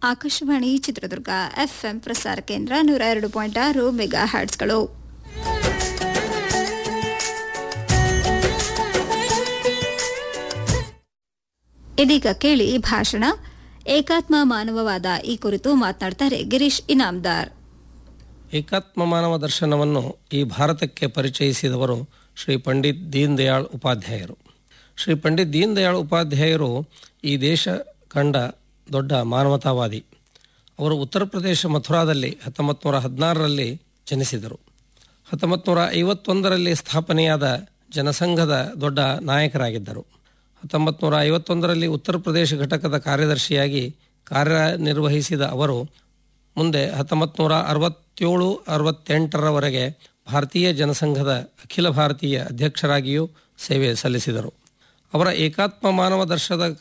Akashvani Chitradurga FM ಪ್ರಸಾರ ಕೇಂದ್ರ ನೂರ ಎರಡು ಪಾಯಿಂಟ್ ಆರು ಮೆಗಾ ಹ್ಯಾಟ್ಸ್ಗಳು ಇದೀಗ ಕೇಳಿ ಭಾಷಣ ಏಕಾತ್ಮ ಮಾನವವಾದ ಈ ಕುರಿತು ಮಾತನಾಡ್ತಾರೆ ಗಿರೀಶ್ ಇನಾಮ್ದಾರ್ ಏಕಾತ್ಮ ಮಾನವ ದರ್ಶನವನ್ನು ಈ ಭಾರತಕ್ಕೆ ಪರಿಚಯಿಸಿದವರು ಶ್ರೀ ಪಂಡಿತ್ ದೀನ್ ದಯಾಳ್ ಉಪಾಧ್ಯಾಯರು ಶ್ರೀ ಪಂಡಿತ್ ದೀನ್ ದಯಾಳ್ ಉಪಾಧ್ಯಾಯರು ಈ ದೇಶ ಕಂಡ ದೊಡ್ಡ ಮಾನವತಾವಾದಿ ಅವರು ಉತ್ತರ ಪ್ರದೇಶ ಮಥುರಾದಲ್ಲಿ ಹತ್ತೊಂಬತ್ತು ನೂರ ಹದಿನಾರರಲ್ಲಿ ಜನಿಸಿದರು ಹತ್ತೊಂಬತ್ತು ನೂರ ಐವತ್ತೊಂದರಲ್ಲಿ ಸ್ಥಾಪನೆಯಾದ ಜನಸಂಘದ ದೊಡ್ಡ ನಾಯಕರಾಗಿದ್ದರು ಹತ್ತೊಂಬತ್ತು ನೂರ ಐವತ್ತೊಂದರಲ್ಲಿ ಉತ್ತರ ಪ್ರದೇಶ ಘಟಕದ ಕಾರ್ಯದರ್ಶಿಯಾಗಿ ಕಾರ್ಯನಿರ್ವಹಿಸಿದ ಅವರು ಮುಂದೆ ಹತ್ತೊಂಬತ್ತು ನೂರ ಅರವತ್ತೇಳು ಅರವತ್ತೆಂಟರವರೆಗೆ ಭಾರತೀಯ ಜನಸಂಘದ ಅಖಿಲ ಭಾರತೀಯ ಅಧ್ಯಕ್ಷರಾಗಿಯೂ ಸೇವೆ ಸಲ್ಲಿಸಿದರು ಅವರ ಏಕಾತ್ಮ ಮಾನವ ದರ್ಶನದ